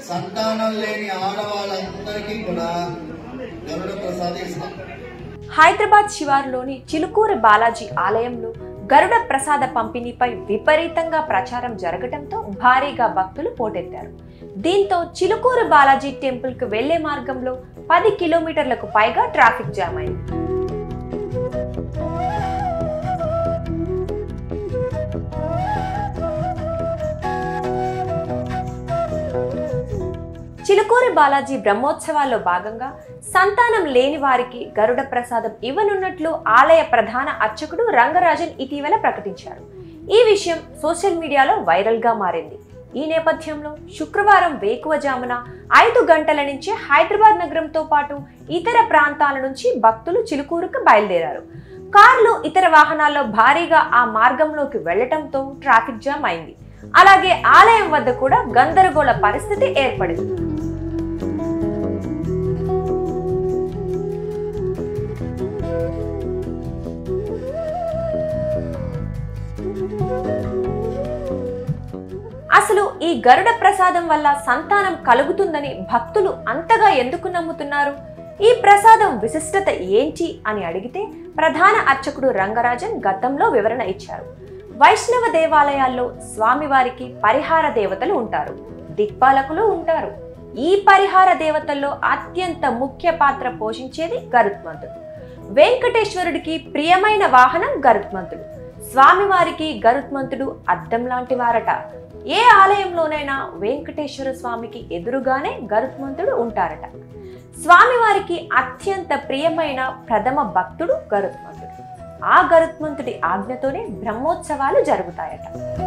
సంతానం లేని ఆడవాళ్ళందరికీ కూడా గరుడ ప్రసాదం ఇస్తాం హైదరాబాద్ శివారులోని చిలుకూరి బాలాజీ ఆలయంలో గరుడ ప్రసాద పంపిణీపై విపరీతంగా ప్రచారం జరగటంతో భారీగా భక్తులు పోటెత్తారు దీంతో చిలుకూరు బాలాజీ టెంపుల్ కు వెళ్లే మార్గంలో పది కిలోమీటర్లకు పైగా ట్రాఫిక్ జామ్ అయింది చిలుకూరి బాలాజీ బ్రహ్మోత్సవాల్లో భాగంగా సంతానం లేని వారికి గరుడ ప్రసాదం ఇవ్వనున్నట్లు ఆలయ ప్రధాన అర్చకుడు రంగరాజన్ ఇటీవల ప్రకటించారు ఈ విషయం సోషల్ మీడియాలో వైరల్ గా మారింది ఈ నేపథ్యంలో శుక్రవారం వేకువజామున ఐదు గంటల నుంచి హైదరాబాద్ నగరంతో పాటు ఇతర ప్రాంతాల నుంచి భక్తులు చిలుకూరుకు బయలుదేరారు కార్లు ఇతర వాహనాల్లో భారీగా ఆ మార్గంలోకి వెళ్లటంతో ట్రాఫిక్ జామ్ అయింది అలాగే ఆలయం వద్ద కూడా గందరగోళ పరిస్థితి ఏర్పడింది అసలు ఈ గరుడ ప్రసాదం వల్ల సంతానం కలుగుతుందని భక్తులు అంతగా ఎందుకు నమ్ముతున్నారు ఈ ప్రసాదం విశిష్టత ఏంటి అని అడిగితే ప్రధాన అర్చకుడు రంగరాజన్ గతంలో వివరణ ఇచ్చారు వైష్ణవ దేవాలయాల్లో స్వామివారికి పరిహార దేవతలు ఉంటారు దిక్పాలకులు ఉంటారు ఈ పరిహార దేవతల్లో అత్యంత ముఖ్య పాత్ర పోషించేది గరుత్మంతుడు వెంకటేశ్వరుడికి ప్రియమైన వాహనం గరుత్మంతుడు స్వామివారికి గరుత్మంతుడు అద్దం లాంటి వారట ఏ ఆలయంలోనైనా వెంకటేశ్వర స్వామికి ఎదురుగానే గరుత్మంతుడు ఉంటారట స్వామివారికి అత్యంత ప్రియమైన ప్రథమ భక్తుడు గరుత్మంతుడు ఆ గరుత్మంతుడి ఆజ్ఞతోనే బ్రహ్మోత్సవాలు జరుగుతాయట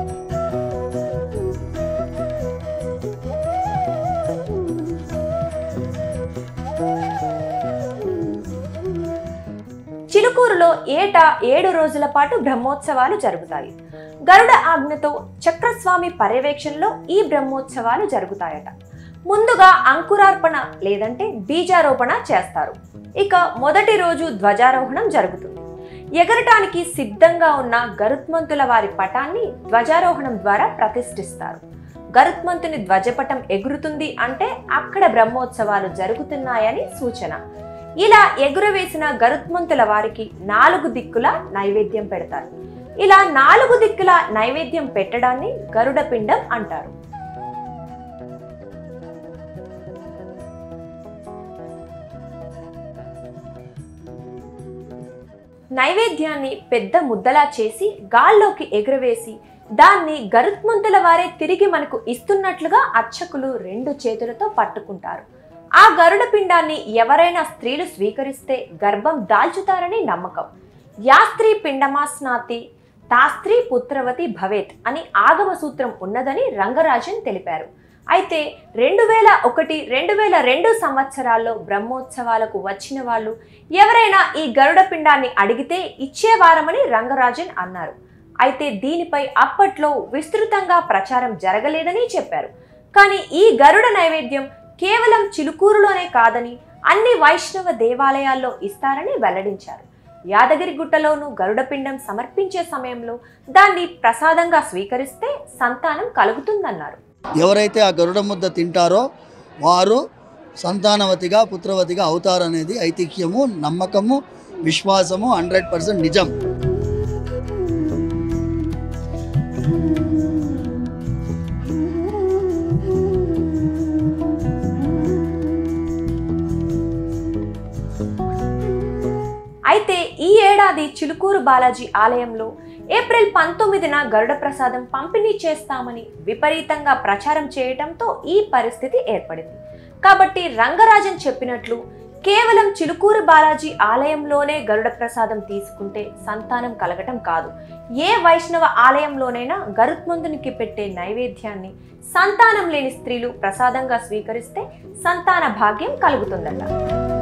చిలుకూరులో ఏటా ఏడు రోజుల పాటు బ్రహ్మోత్సవాలు జరుగుతాయి గరుడ ఆజ్ఞతో చక్రస్వామి పర్యవేక్షణలో ఈ బ్రహ్మోత్సవాలు జరుగుతాయట ముందుగా అంకురార్పణ లేదంటే బీజారోపణ చేస్తారు ఇక మొదటి రోజు ధ్వజారోహణం జరుగుతుంది ఎగరటానికి సిద్ధంగా ఉన్న గరుత్మంతుల వారి పటాన్ని ధ్వజారోహణం ద్వారా ప్రతిష్ఠిస్తారు గరుత్మంతుని ధ్వజపటం ఎగురుతుంది అంటే అక్కడ బ్రహ్మోత్సవాలు జరుగుతున్నాయని సూచన ఇలా ఎగురవేసిన గరుత్మంతుల వారికి నాలుగు దిక్కుల నైవేద్యం పెడతారు ఇలా నాలుగు దిక్కుల నైవేద్యం పెట్టడాన్ని గరుడ పిండం అంటారు నైవేద్యాన్ని పెద్ద ముద్దలా చేసి గాల్లోకి ఎగురవేసి దాన్ని గరుత్మంతుల వారే తిరిగి మనకు ఇస్తున్నట్లుగా అర్చకులు రెండు చేతులతో పట్టుకుంటారు ఆ గరుడ పిండాన్ని ఎవరైనా స్త్రీలు స్వీకరిస్తే గర్భం దాల్చుతారని నమ్మకం యా స్త్రీ పిండమా స్నాతి తా స్త్రీ పుత్రవతి భవేత్ అని ఆగమ సూత్రం ఉన్నదని రంగరాజన్ తెలిపారు అయితే రెండు వేల ఒకటి రెండు వేల రెండు సంవత్సరాల్లో బ్రహ్మోత్సవాలకు వచ్చిన వాళ్ళు ఎవరైనా ఈ గరుడ పిండాన్ని అడిగితే ఇచ్చేవారమని రంగరాజన్ అన్నారు అయితే దీనిపై అప్పట్లో విస్తృతంగా ప్రచారం జరగలేదని చెప్పారు కానీ ఈ గరుడ నైవేద్యం కేవలం చిలుకూరులోనే కాదని అన్ని వైష్ణవ దేవాలయాల్లో ఇస్తారని వెల్లడించారు యాదగిరిగుట్టలోనూ గరుడపిండం సమర్పించే సమయంలో దాన్ని ప్రసాదంగా స్వీకరిస్తే సంతానం కలుగుతుందన్నారు ఎవరైతే ఆ గరుడ ముద్ద తింటారో వారు సంతానవతిగా పుత్రవతిగా అవుతారనేది ఐతిహ్యము నమ్మకము విశ్వాసము హండ్రెడ్ పర్సెంట్ నిజం అయితే ఈ ఏడాది చిలుకూరు బాలాజీ ఆలయంలో ఏప్రిల్ పంతొమ్మిదిన గరుడ ప్రసాదం పంపిణీ చేస్తామని విపరీతంగా ప్రచారం చేయటంతో ఈ పరిస్థితి ఏర్పడింది కాబట్టి రంగరాజన్ చెప్పినట్లు కేవలం చిలుకూరు బాలాజీ ఆలయంలోనే గరుడ ప్రసాదం తీసుకుంటే సంతానం కలగటం కాదు ఏ వైష్ణవ ఆలయంలోనైనా గరుత్మంతునికి పెట్టే నైవేద్యాన్ని సంతానం లేని స్త్రీలు ప్రసాదంగా స్వీకరిస్తే సంతాన భాగ్యం కలుగుతుందట